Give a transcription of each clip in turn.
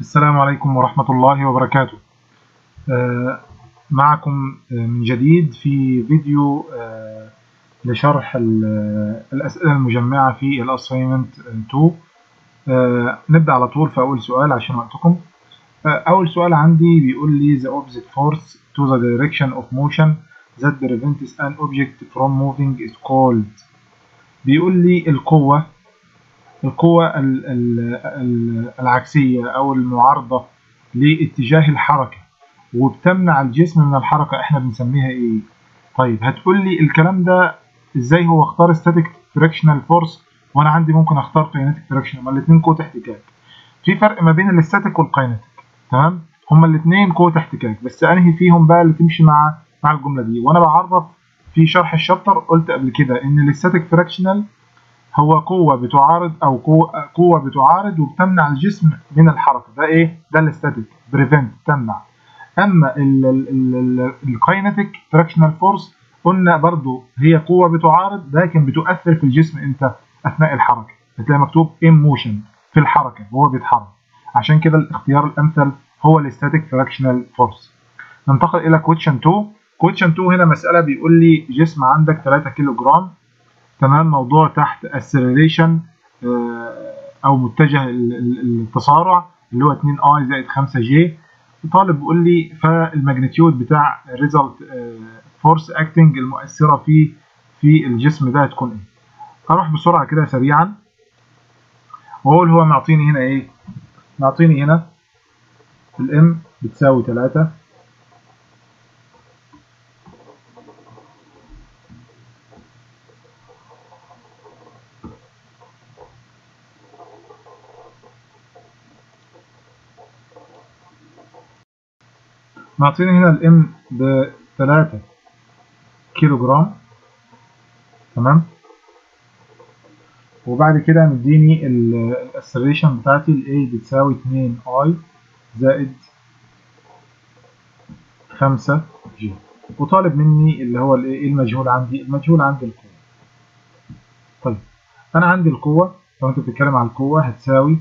السلام عليكم ورحمة الله وبركاته آه، معكم آه، من جديد في فيديو آه، لشرح ال- الأسئلة المجمعة في الأسايمنت 2 آه، نبدأ على طول في أول سؤال عشان وقتكم آه، أول سؤال عندي بيقول لي the opposite force to the direction of motion that prevents an object from moving is called بيقول لي القوة القوة ال- ال- ال- العكسية أو المعارضة لاتجاه الحركة وبتمنع الجسم من الحركة احنا بنسميها ايه؟ طيب هتقول لي الكلام ده ازاي هو اختار static frictional force وانا عندي ممكن اختار kinetic friction هما الاثنين قوة احتكاك في فرق ما بين الاستاتيك والكاينتيك تمام؟ هما الاثنين قوة احتكاك بس انهي فيهم بقى اللي تمشي مع مع الجملة دي وانا بعرف في شرح الشابتر قلت قبل كده ان الاستاتيك فريكشنال هو قوة بتعارض أو قوة, قوة بتعارض وبتمنع الجسم من الحركة ده إيه؟ ده الاستاتيك بريفنت تمنع أما الكاينتيك فراكشنال فورس قلنا برضو هي قوة بتعارض لكن بتؤثر في الجسم إمتى؟ أثناء الحركة هتلاقي مكتوب in motion في الحركة وهو بيتحرك عشان كده الاختيار الأمثل هو الاستاتيك فراكشنال فورس ننتقل إلى كويتشن 2 كويتشن 2 هنا مسألة بيقول لي جسم عندك 3 كيلو جرام تمام موضوع تحت السيريليشن او متجه ال- ال- التسارع اللي هو 2 اي زائد 5 جي طالب بيقول لي فالماجنتيود بتاع الريزلت فورس اكتنج المؤثره في في الجسم ده هتكون ايه هروح بسرعه كده سريعا واقول هو معطيني هنا ايه معطيني هنا الام بتساوي 3 معطيني هنا الام ب 3 كيلو جرام تمام وبعد كده مديني الاسريشن بتاعتي الاي بتساوي 2 اي زائد 5 جي وطالب مني اللي هو الايه إيه المجهول عندي المجهول عندي القوة طيب انا عندي القوة لو انت بتتكلم على القوة هتساوي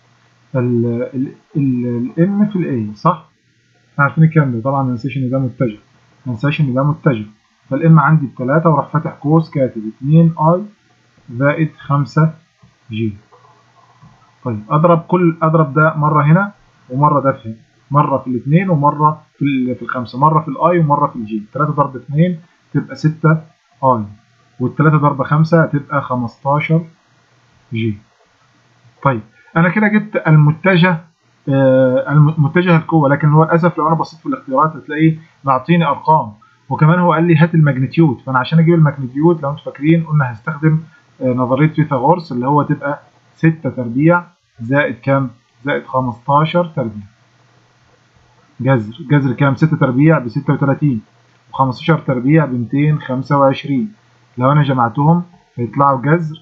الام في الاي صح احنا عارفين الكلام ده طبعا ما ننساش ان ده متجه ما ننساش ان ده متجه فالام عندي بتلاتة وراح فاتح قوس كاتب 2 اي زائد 5 جي طيب اضرب كل اضرب ده مره هنا ومره ده في هنا مره في الاثنين ومره في ال- في الخمسه مره في الاي ومره في الجي 3 ضرب 2 تبقى 6 اي والثلاثه ضرب 5 هتبقى 15 جي طيب انا كده جبت المتجه آه، الم- متجه القوه لكن هو للاسف لو انا بصيت في الاختيارات هتلاقيه معطيني ارقام وكمان هو قال لي هات الماجنتيود فانا عشان اجيب الماجنتيود لو انتم فاكرين قلنا هستخدم آه، نظريه فيثاغورس اللي هو تبقى 6 تربيع زائد كام زائد 15 تربيع جذر جذر كام 6 تربيع ب 36 و15 تربيع ب 225 لو انا جمعتهم هيطلعوا جذر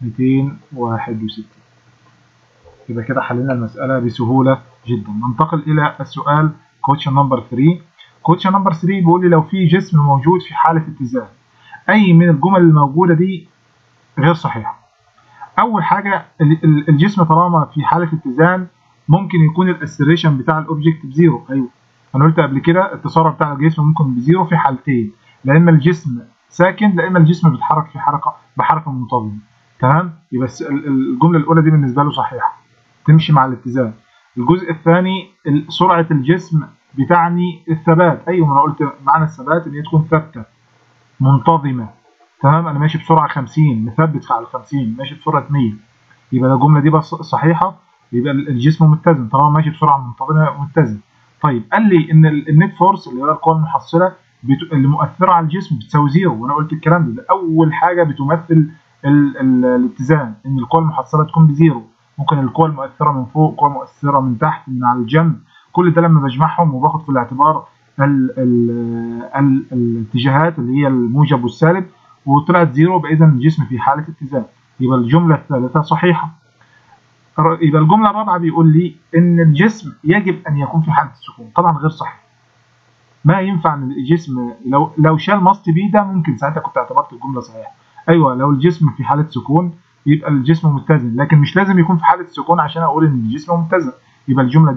261 يبقى كده حلينا المسألة بسهولة جدا ننتقل إلى السؤال كوتشن نمبر 3 كوتشن نمبر 3 بيقول لي لو في جسم موجود في حالة اتزان أي من الجمل الموجودة دي غير صحيحة أول حاجة ال- ال- الجسم طالما في حالة اتزان ممكن يكون الاسيريشن بتاع الأوبجكت بزيرو أيوه أنا قلت قبل كده التسارع بتاع الجسم ممكن بزيرو في حالتين لا إما الجسم ساكن لا إما الجسم بيتحرك في حركة بحركة منتظمة تمام يبقى الس- ال- الجملة الأولى دي بالنسبة له صحيحة تمشي مع الاتزان الجزء الثاني ال- سرعة الجسم بتعني الثبات أيوه ما أنا قلت معنى الثبات إن هي تكون ثابتة منتظمة تمام أنا ماشي بسرعة 50 مثبت على 50 ماشي بسرعة 100 يبقى لو الجملة دي بس صحيحة يبقى ال- الجسم متزن طالما ماشي بسرعة منتظمة متزن طيب قال لي إن ال- النت فورس اللي هي القوة المحصلة بت... اللي مؤثرة على الجسم بتساوي زيرو وأنا قلت الكلام ده, ده أول حاجة بتمثل ال... ال... الاتزان إن القوة المحصلة تكون بزيرو ممكن القوى المؤثرة من فوق قوى مؤثرة من تحت من على الجنب كل ده لما بجمعهم وباخد في الاعتبار ال ال ال الاتجاهات اللي هي الموجب والسالب وطلعت زيرو يبقى اذا الجسم في حالة اتزان يبقى الجملة الثالثة صحيحة ر- يبقى الجملة الرابعة بيقول لي ان الجسم يجب ان يكون في حالة السكون طبعا غير صحيح ما ينفع ان الجسم لو لو شال ماست بي ده ممكن ساعتها كنت اعتبرت الجملة صحيحة ايوه لو الجسم في حالة سكون يبقى الجسم متزن لكن مش لازم يكون في حالة سكون عشان اقول ان الجسم متزن يبقى الجملة دي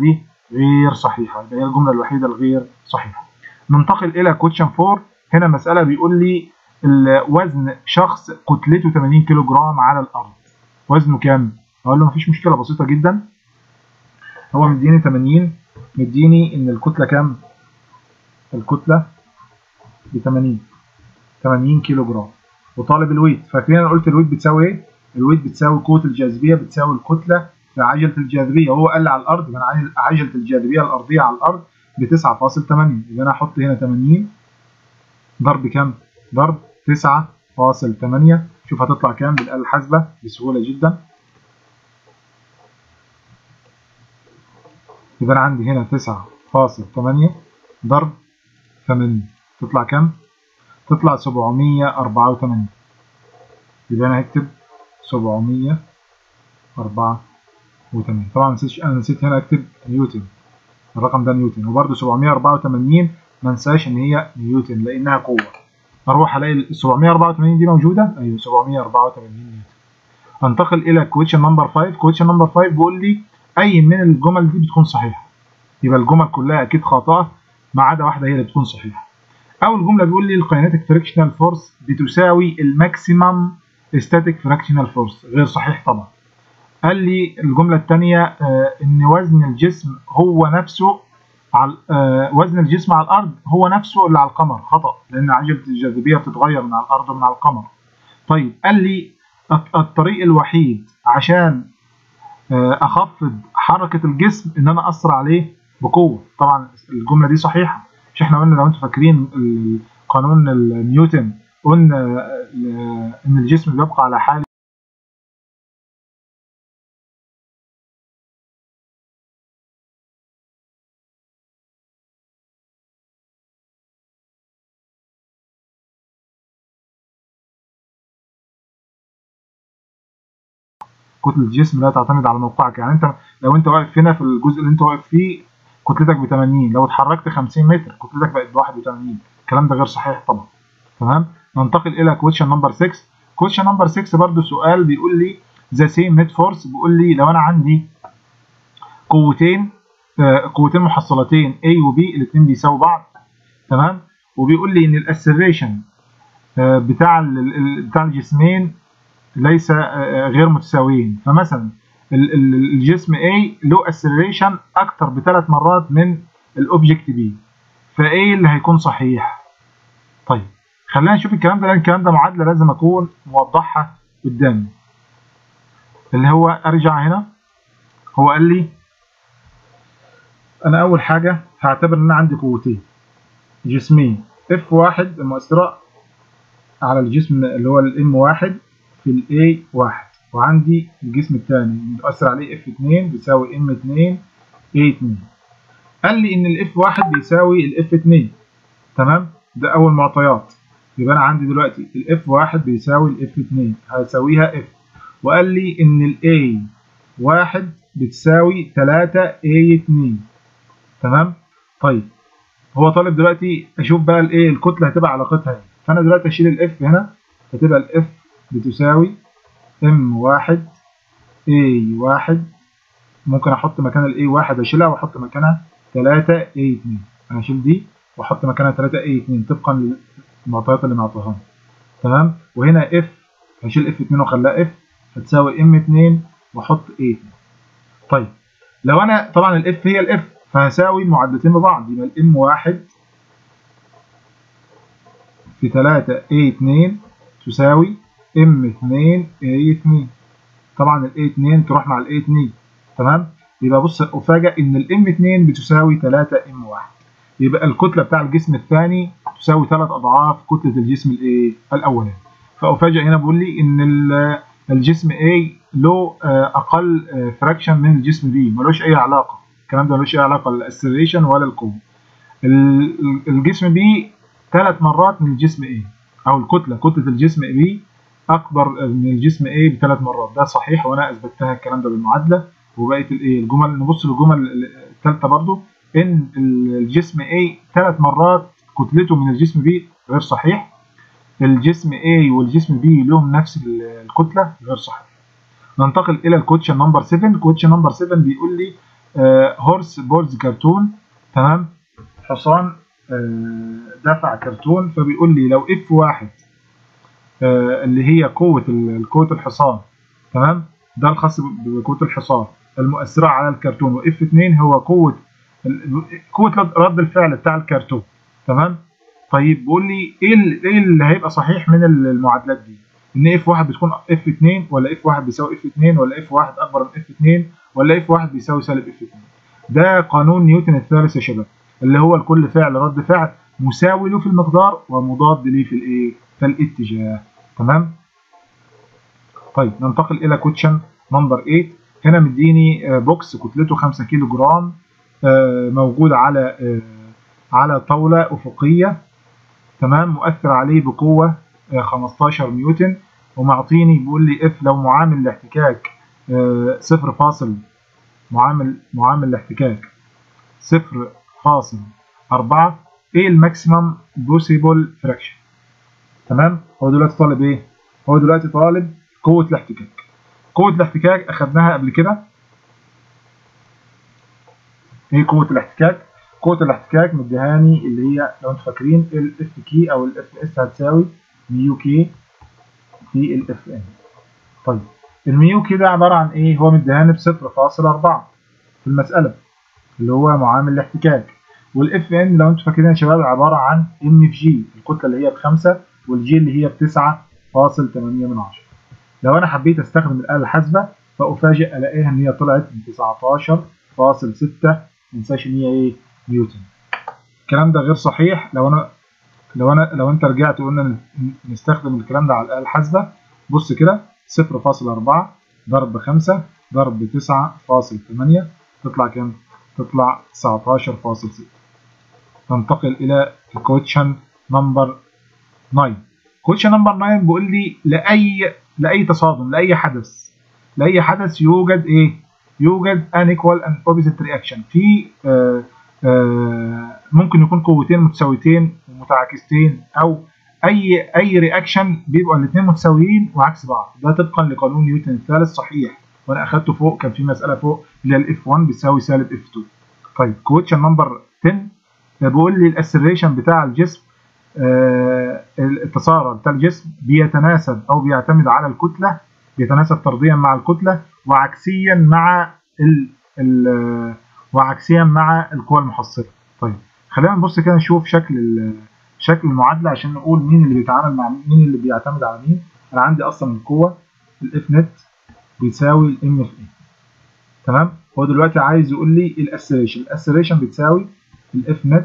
غير صحيحه يبقى هي الجمله الوحيده الغير صحيحه ننتقل الى كويشن 4 هنا مساله بيقول لي وزن شخص كتلته 80 كيلو جرام على الارض وزنه كام اقول له مفيش مشكله بسيطه جدا هو مديني 80 مديني ان الكتله كام الكتله ب 80 80 كيلو جرام وطالب الويت فاكرين انا قلت الويت بتساوي ايه الويت بتساوي قوه الجاذبيه بتساوي الكتله في عجله الجاذبيه وهو قال لي على الارض يبقى انا عجله الجاذبيه الارضيه على الارض ب 9.8 يبقى انا احط هنا 80 ضرب كام ضرب 9.8 شوف هتطلع كام بالاله الحاسبه بسهوله جدا يبقى انا عندي هنا 9.8 ضرب 80 تطلع كام تطلع 784 يبقى انا هكتب 784 طبعا نسيتش انا نسيت هنا اكتب نيوتن الرقم ده نيوتن وبرده 784 ما انساش ان هي نيوتن لانها قوه اروح الاقي ال 784 دي موجوده ايوه 784 نيوتن انتقل الى كويشن نمبر 5 كويشن نمبر 5 بيقول لي اي من الجمل دي بتكون صحيحه يبقى الجمل كلها اكيد خاطئه ما عدا واحده هي اللي بتكون صحيحه اول جمله بيقول لي الكاينتيك فريكشنال فورس بتساوي الماكسيمم ستاتيك فريكشنال فورس غير صحيح طبعا قال لي الجمله الثانيه آه ان وزن الجسم هو نفسه على آه وزن الجسم على الارض هو نفسه اللي على القمر خطا لان عجله الجاذبيه بتتغير من على الارض ومن على القمر طيب قال لي الطريق الوحيد عشان آه اخفض حركه الجسم ان انا اثر عليه بقوه طبعا الجمله دي صحيحه مش احنا قلنا لو انتم فاكرين قانون نيوتن قلنا ان الجسم بيبقى على حال كتلة الجسم لا تعتمد على موقعك يعني انت لو انت واقف هنا في الجزء اللي انت واقف فيه كتلتك ب 80 لو اتحركت 50 متر كتلتك بقت ب 81 الكلام ده غير صحيح طبعا تمام ننتقل الى كويشن نمبر 6 كويشن نمبر 6 برضو سؤال بيقول لي ذا سيم نت فورس بيقول لي لو انا عندي قوتين آه قوتين محصلتين A و B الاثنين بيساووا بعض تمام وبيقول لي ان الاسلريشن آه بتاع بتاع الجسمين ليس آه غير متساويين فمثلا الجسم A له اسلريشن اكتر بثلاث مرات من الاوبجكت B فايه اللي هيكون صحيح طيب خلينا نشوف الكلام ده لان الكلام ده معادله لازم اكون موضحها قدامي اللي هو ارجع هنا هو قال لي انا اول حاجه هعتبر ان انا عندي قوتين جسمين اف واحد المؤثره على الجسم اللي هو الام واحد في الاي واحد وعندي الجسم الثاني متأثر عليه اف 2 بيساوي ام 2 اي 2 قال لي ان الاف واحد بيساوي الاف 2 تمام ده اول معطيات يبقى انا عندي دلوقتي الاف واحد بيساوي الاف 2 هساويها اف وقال لي ان الاي واحد بتساوي 3 اي 2 تمام طيب هو طالب دلوقتي اشوف بقى الايه الكتله هتبقى علاقتها ايه فانا دلوقتي اشيل الاف هنا فتبقى الاف بتساوي ام واحد اي واحد ممكن احط مكان الاي واحد اشيلها واحط مكانها 3 اي 2 انا اشيل دي واحط مكانها 3 اي 2 طبقا للمعطيات اللي معطوها تمام وهنا اف هشيل اف 2 واخليها اف هتساوي ام 2 واحط اي 2 طيب لو انا طبعا الاف هي الاف فهساوي المعادلتين ببعض يبقى الام واحد في 3 اي 2 تساوي ام 2 اي 2 طبعا الاي 2 تروح مع الاي 2 تمام يبقى بص افاجئ ان الام 2 بتساوي 3 ام 1 يبقى الكتله بتاع الجسم الثاني تساوي 3 اضعاف كتله الجسم الايه الاولاني فافاجئ هنا بيقول لي ان الجسم A له اقل فراكشن من الجسم B ملوش اي علاقه الكلام ده ملوش اي علاقه للاسلريشن ولا القوه الجسم B ثلاث مرات من الجسم A او الكتله كتله الجسم B اكبر من الجسم A بثلاث مرات ده صحيح وانا اثبتها الكلام ده بالمعادله وبقيه الايه الجمل نبص للجمل الثالثه برضو ان الجسم A ثلاث مرات كتلته من الجسم B غير صحيح الجسم A والجسم B لهم نفس الكتله غير صحيح ننتقل الى الكوتشن نمبر 7 الكوتشن نمبر 7 بيقول لي هورس بولز كرتون تمام حصان آه، دفع كرتون فبيقول لي لو اف واحد آه، اللي هي قوة قوة الحصان تمام ده الخاص بقوة الحصان المؤثرة على الكرتون واف 2 هو قوة قوة رد الفعل بتاع الكرتون تمام طيب بيقول لي ايه ايه اللي هيبقى صحيح من المعادلات دي ان اف واحد بتكون اف 2 ولا اف واحد بيساوي اف 2 ولا اف واحد اكبر من اف 2 ولا اف واحد بيساوي سالب اف 2 ده قانون نيوتن الثالث يا شباب اللي هو لكل فعل رد فعل مساوي له في المقدار ومضاد ليه في الايه في الاتجاه تمام طيب ننتقل الى كوتشن نمبر 8 هنا مديني بوكس كتلته 5 كيلو جرام موجود على على طاوله افقيه تمام مؤثر عليه بقوه 15 نيوتن ومعطيني بيقول لي اف لو معامل الاحتكاك صفر فاصل معامل معامل الاحتكاك صفر فاصل أربعة ايه الماكسيمم بوسيبل فراكشن تمام هو دلوقتي طالب ايه هو دلوقتي طالب قوة الاحتكاك قوة الاحتكاك اخدناها قبل كده ايه قوة الاحتكاك قوة الاحتكاك مديهاني اللي هي لو انتم فاكرين الاف كي او الاف اس هتساوي ميو كي في الاف ان طيب الميو كي ده عبارة عن ايه هو مديهاني بصفر فاصل أربعة في المسألة اللي هو معامل الاحتكاك والاف ان لو انتم فاكرين يا شباب عباره عن ام في جي الكتله اللي هي بخمسه والجي اللي هي ب 9.8 من عشرة لو انا حبيت استخدم الاله الحاسبه فافاجئ الاقيها ان هي طلعت من 19.6 ما ننساش ان هي ايه نيوتن الكلام ده غير صحيح لو انا لو انا لو انت رجعت وقلنا نستخدم الكلام ده على الاله الحاسبه بص كده 0.4 ضرب 5 ضرب 9.8 تطلع كام؟ تطلع 19.6 ننتقل الى الكوتشن نمبر 9 كوتشن نمبر 9 بيقول لي لاي لاي تصادم لاي حدث لاي حدث يوجد ايه يوجد ان ايكوال اند اوبوزيت رياكشن في آآ آآ ممكن يكون قوتين متساويتين ومتعاكستين او اي اي رياكشن بيبقى الاثنين متساويين وعكس بعض ده طبقا لقانون نيوتن الثالث صحيح وانا اخدته فوق كان في مساله فوق اللي هي الاف 1 بيساوي سالب اف 2 طيب كويشن نمبر 10 بيقول لي الاسريشن بتاع الجسم آه التسارع بتاع الجسم بيتناسب او بيعتمد على الكتله بيتناسب طرديا مع الكتله وعكسيا مع ال ال وعكسيا مع القوى المحصله طيب خلينا نبص كده نشوف شكل شكل المعادله عشان نقول مين اللي بيتعامل مع مين اللي بيعتمد على مين انا عندي اصلا القوه الاف نت بيساوي الام اف اي تمام هو دلوقتي عايز يقول لي الاسريشن الاسريشن بتساوي الاف نت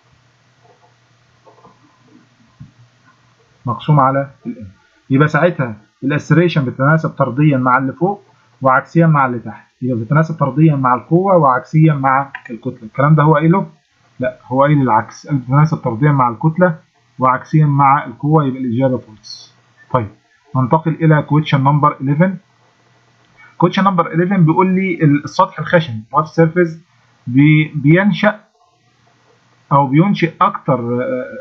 مقسوم على الام يبقى ساعتها الاسريشن بتتناسب طرديا مع اللي فوق وعكسيا مع اللي تحت يبقى بتتناسب طرديا مع القوه وعكسيا مع الكتله الكلام ده هو قايله لا هو قايل العكس قال بتتناسب طرديا مع الكتله وعكسيا مع القوه يبقى الاجابه فولس طيب ننتقل الى كويشن نمبر 11 كويشن نمبر 11 بيقول لي السطح الخشن وات سيرفيس بي بينشا او بينشئ اكتر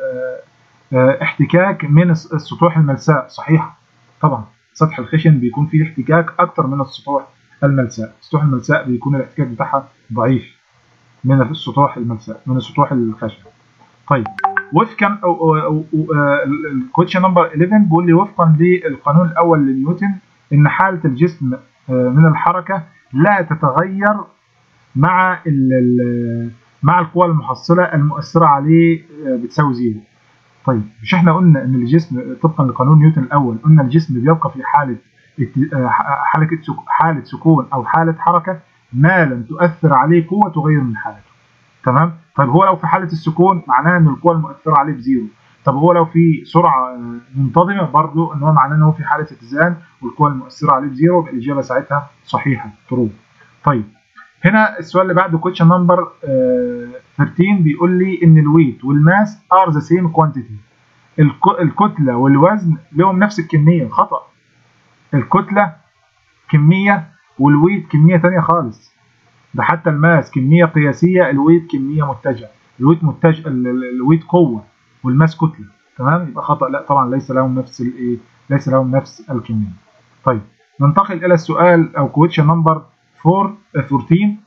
احتكاك من السطوح الملساء صحيح طبعا السطح الخشن بيكون فيه احتكاك اكتر من السطوح الملساء السطوح الملساء بيكون الاحتكاك بتاعها ضعيف من السطوح الملساء من السطوح الخشن طيب وفقا الكوتشن نمبر 11 بيقول لي وفقا للقانون الاول لنيوتن ان حاله الجسم من الحركه لا تتغير مع مع القوى المحصله المؤثره عليه بتساوي زيرو طيب مش احنا قلنا ان الجسم طبقا لقانون نيوتن الاول قلنا الجسم بيبقى في حاله حاله حاله سكون او حاله حركه ما لم تؤثر عليه قوه تغير من حالته تمام طيب هو لو في حاله السكون معناه ان القوه المؤثره عليه بزيرو طب هو لو في سرعه منتظمه برضه ان هو معناه ان هو في حاله اتزان والقوه المؤثره عليه بزيرو يبقى الاجابه ساعتها صحيحه ترو طيب هنا السؤال اللي بعده كويشن نمبر 13 بيقول لي ان الويت والماس ار ذا سيم كوانتيتي الكتله والوزن لهم نفس الكميه خطا الكتله كميه والويت كميه ثانيه خالص ده حتى الماس كميه قياسيه الويت كميه متجهه الويت متجه الويت قوه والماس كتله تمام يبقى خطا لا طبعا ليس لهم نفس الايه ليس لهم نفس الكميه طيب ننتقل الى السؤال او كويشن نمبر 4 14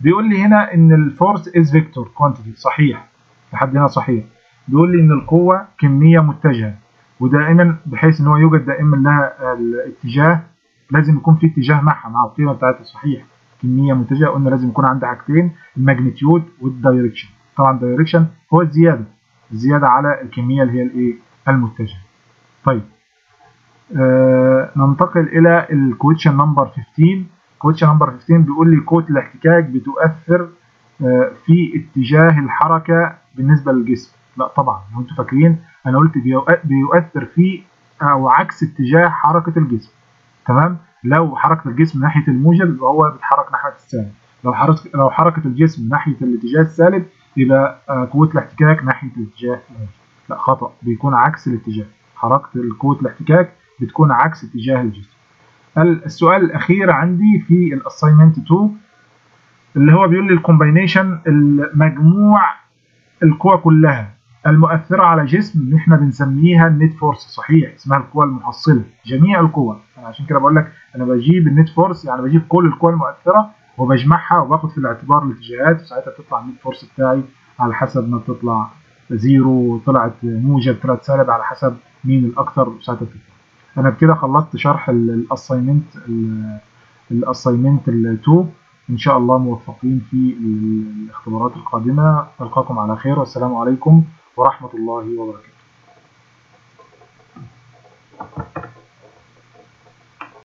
بيقول لي هنا ان الفورس از فيكتور كوانتيتي صحيح لحد هنا صحيح بيقول لي ان القوه كميه متجهه ودائما بحيث ان هو يوجد دائما لها الاتجاه لازم يكون في اتجاه معها مع القيمه بتاعتها صحيح كميه متجهه قلنا لازم يكون عندها حاجتين الماجنتيود والدايركشن طبعا الدايركشن هو الزياده الزياده على الكميه اللي هي الايه المتجهه طيب آه ننتقل الى الكويشن نمبر 15 كويشن نمبر 15 بيقول لي قوه الاحتكاك بتؤثر آه في اتجاه الحركه بالنسبه للجسم لا طبعا لو انتوا فاكرين انا قلت بيؤثر في او عكس اتجاه حركه الجسم تمام لو حركه الجسم ناحيه الموجب يبقى هو بيتحرك ناحيه السالب لو حركه لو حركه الجسم ناحيه الاتجاه السالب يبقى آه قوه الاحتكاك ناحيه الاتجاه الموجب لا خطا بيكون عكس الاتجاه حركه قوه الاحتكاك بتكون عكس اتجاه الجسم السؤال الاخير عندي في الاساينمنت 2 اللي هو بيقول لي الكومباينيشن المجموع القوى كلها المؤثرة على جسم اللي احنا بنسميها النت فورس صحيح اسمها القوى المحصلة جميع القوى أنا عشان كده بقول لك أنا بجيب النت فورس يعني بجيب كل القوى المؤثرة وبجمعها وباخد في الاعتبار الاتجاهات وساعتها بتطلع النت فورس بتاعي على حسب ما بتطلع زيرو طلعت موجب طلعت سالب على حسب مين الأكثر وساعتها بتطلع أنا بكده خلصت شرح الأساينمنت الأساينمنت 2 إن شاء الله موفقين في الاختبارات القادمة ألقاكم على خير والسلام عليكم ورحمة الله وبركاته